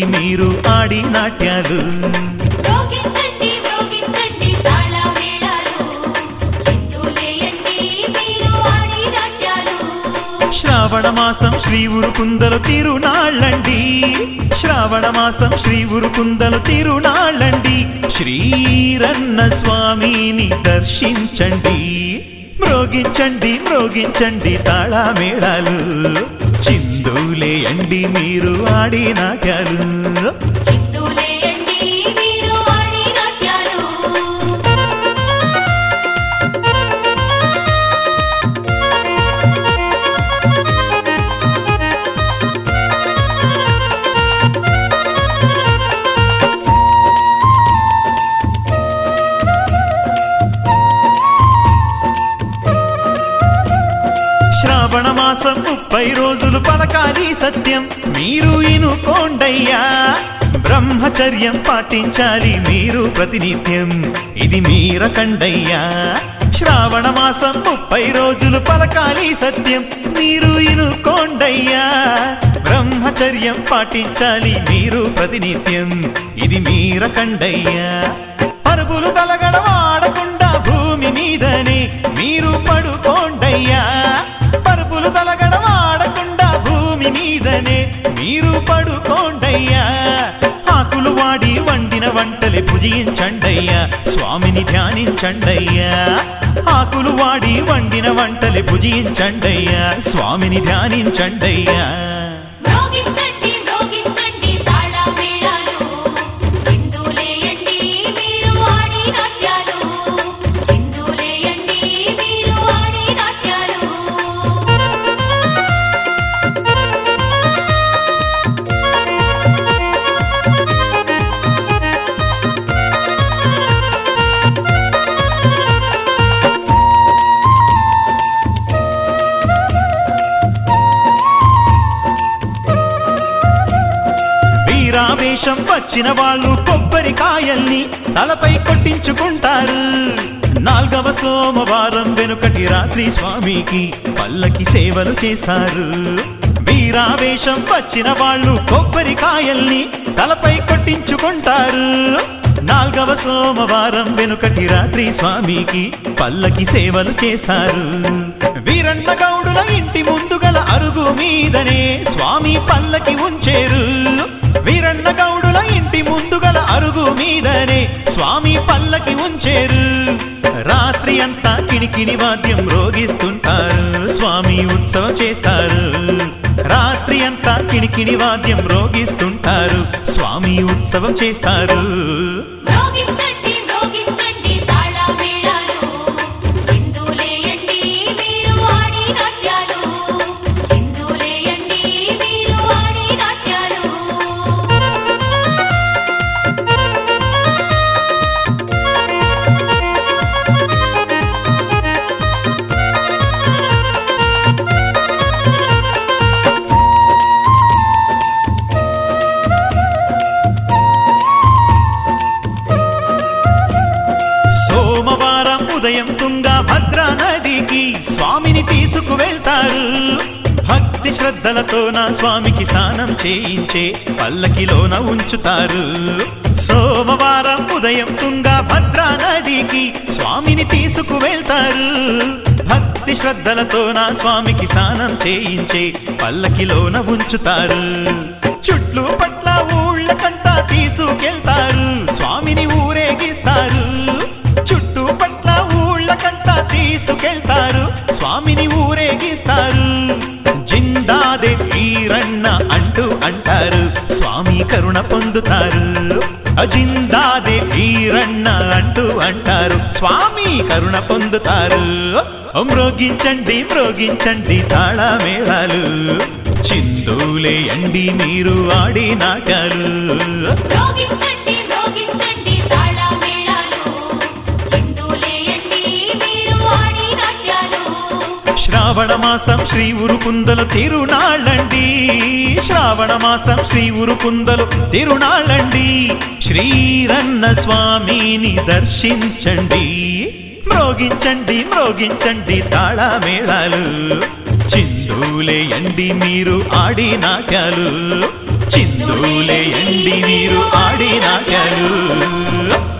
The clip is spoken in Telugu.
మీరు ఆడి నాట్యాలు మ్రోగించండి మ్రోగించండి తాళమేళాలు చిందులేయండి మీరు ఆడి నాట్యాలు శ్రావణ మాసం శ్రీ ఉరుకుందలు తిరునాళ్ళండి శ్రావణ మాసం శ్రీ ఉరుకుందలు తిరునాళ్ళండి శ్రీరన్న స్వామిని దర్శించండి మ్రోగించండి మ్రోగించండి తాళమేళాలు చిందులేయండి మీరు ఆడి నాట్యాలు చిందులేయండి మీరు ఆడి నాట్యాలు శ్రావణ మాసం ముప్పై రోజులు పలకాలి సత్యం మీరు ఇనుకోండయ్యా బ్రహ్మచర్యం పాటించాలి మీరు ప్రతినిత్యం ఇది మీరకండయ్యా శ్రావణ మాసం ముప్పై రోజులు పలకాలి సత్యం మీరు ఇనుకోండయ్యా బ్రహ్మచర్యం పాటించాలి మీరు ప్రతినిత్యం ఇది మీరకండయ్యా పరుగులు కలగడ వాడకుండా భూమి మీదనే మీరు పడుకోండయ్యా పరుపులు తలగడ వాడకుండా భూమి మీదనే మీరు పడుకోండయ్యా ఆకులు వాడి వండిన వంటలు భుజించండయ్యా స్వామిని ధ్యానించండయ్యా ఆకులు వాడి వండిన వంటలు భుజించండయ్యా స్వామిని ధ్యానించండయ్యా మ్రోగించండి మ్రోగించండి తాళమేళాలు చిందులేయండి మీరు ఆడి నాట్యాలు చిందులేయండి మీరు ఆడి నాట్యాలు వీరావేశం వచ్చిన వాళ్ళు కొబ్బరికాయల్ని తలపై కొట్టించుకుంటారు నాల్గవ సోమవారం వెనుకటి రాత్రి స్వామికి పల్లకి సేవలు చేశారు వీరావేశం వచ్చిన వాళ్ళు కొబ్బరికాయల్ని తలపై కొట్టించుకుంటారు నాల్గవ సోమవారం వెనుకటి రాత్రి స్వామికి పల్లకి సేవలు చేశారు వీరన్న గౌడుల ఇంటి ముందు గల అరుగు మీదనే స్వామి పల్లకి ఉంచేరు వీరన్న గౌడుల ఇంటి ముందు గల అరుగు మీదనే స్వామి పల్లకి ఉంచేరు రాత్రి అంతా కిణికిని వాద్యం రోగిస్తుంటారు స్వామి ఉత్సవం చేస్తారు రాత్రి అంతా కిణికిని వాద్యం రోగిస్తుంటారు స్వామి ఉత్సవం చేస్తారు మ్రోగించండి మ్రోగించండి తాళమేళాలు చిందులేయండి మీరు ఆడి నాట్యాలు చిందులేయండి మీరు ఆడి నాట్యాలు సోమవారం ఉదయం తుంగా భద్రా నదికి స్వామిని తీసుకువెళ్తారు భక్తి శ్రద్ధలతో నా స్వామికి స్నానం చేయించే పల్లకిలోన ఉంచుతారు సోమవారం ఉదయం తుంగా భద్రా నదికి స్వామిని తీసుకువెళ్తారు భక్తి శ్రద్ధలతో నా స్వామికి స్నానం చేయించే పల్లకిలోన ఉంచుతారు చుట్లు పట్ల ఊళ్ళకంతా తీసుకెళ్తారు స్వామిని ఊరేగిస్తారు చుట్టూ పట్ల ఊళ్ళకంతా తీసుకెళ్తారు స్వామిని ఊరేగిస్తారు జిందాదే వీరన్న అంటూ అంటారు స్వామి కరుణ పొందుతారు అజిందాదే వీరన్న అంటూ అంటారు స్వామి కరుణ పొందుతారు మ్రోగించండి మ్రోగించండి తాళమేళాలు చిందులేయండి మీరు ఆడి నాటాలు మ్రోగించండి మ్రోగించండి తాళమేళాలు చిందులేయండి మీరు ఆడి నాట్యాలు శ్రావణ మాసం శ్రీ ఉరుకుందలు తిరునాళ్ళండి శ్రావణ మాసం శ్రీ ఉరుకుందలు తిరునాళ్ళండి శ్రీరన్న స్వామిని దర్శించండి మ్రోగించండి మ్రోగించండి తాళమేళాలు చిందులేయండి మీరు ఆడి నాట్యాలు చిందులేయండి మీరు ఆడి నాట్యాలు